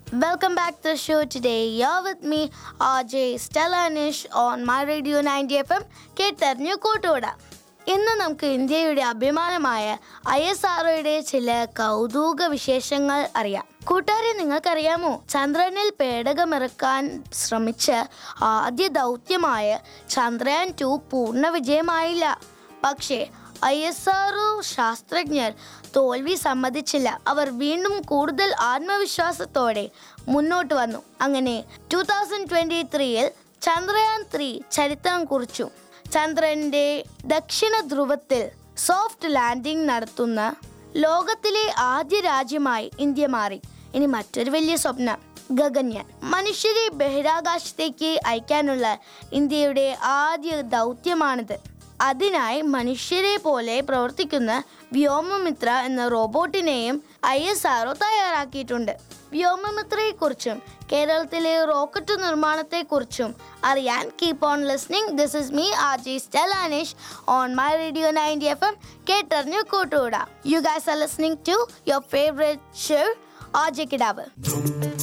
Welcome back to the show today. You're with me, RJ Stella Nish on My Radio 90 FM, കേട്ടറിഞ്ഞു കൂട്ടുകൂട ഇന്ന് നമുക്ക് ഇന്ത്യയുടെ അഭിമാനമായ I S ആർഒയുടെ ചില കൗതുക വിശേഷങ്ങൾ അറിയാം കൂട്ടുകാരെ നിങ്ങൾക്കറിയാമോ ചന്ദ്രനിൽ പേടകമിറക്കാൻ ശ്രമിച്ച ആദ്യ ദൗത്യമായ ചന്ദ്രയാൻ ടു പൂർണ്ണ വിജയമായില്ല പക്ഷേ ഐ എസ് ആർഒ ശാസ്ത്രജ്ഞർ തോൽവി സമ്മതിച്ചില്ല അവർ വീണ്ടും കൂടുതൽ ആത്മവിശ്വാസത്തോടെ മുന്നോട്ട് വന്നു അങ്ങനെ ടൂ തൗസൻഡ് ട്വന്റി ത്രീയിൽ ചന്ദ്രയാൻ ത്രീ ചരിത്രം കുറിച്ചു ചന്ദ്രന്റെ ദക്ഷിണ ധ്രുവത്തിൽ സോഫ്റ്റ് ലാൻഡിംഗ് നടത്തുന്ന ലോകത്തിലെ ആദ്യ രാജ്യമായി ഇന്ത്യ മാറി ഇനി മറ്റൊരു വലിയ സ്വപ്നം ഗഗൻയാൻ മനുഷ്യരെ ബഹിരാകാശത്തേക്ക് അയക്കാനുള്ള ഇന്ത്യയുടെ ആദ്യ ദൗത്യമാണിത് അതിനായി മനുഷ്യരെ പോലെ പ്രവർത്തിക്കുന്ന വ്യോമമിത്ര എന്ന റോബോട്ടിനെയും ഐ എസ് ആർഒ തയ്യാറാക്കിയിട്ടുണ്ട് വ്യോമമിത്രയെക്കുറിച്ചും കേരളത്തിലെ റോക്കറ്റ് നിർമ്മാണത്തെക്കുറിച്ചും അറിയാൻ keep on listening this is me R J Stelanish on my radio ninety F M കേട്ടറിഞ്ഞു കൂട്ടുകൂടാ you guys are listening to your favourite show R J കിടാവ്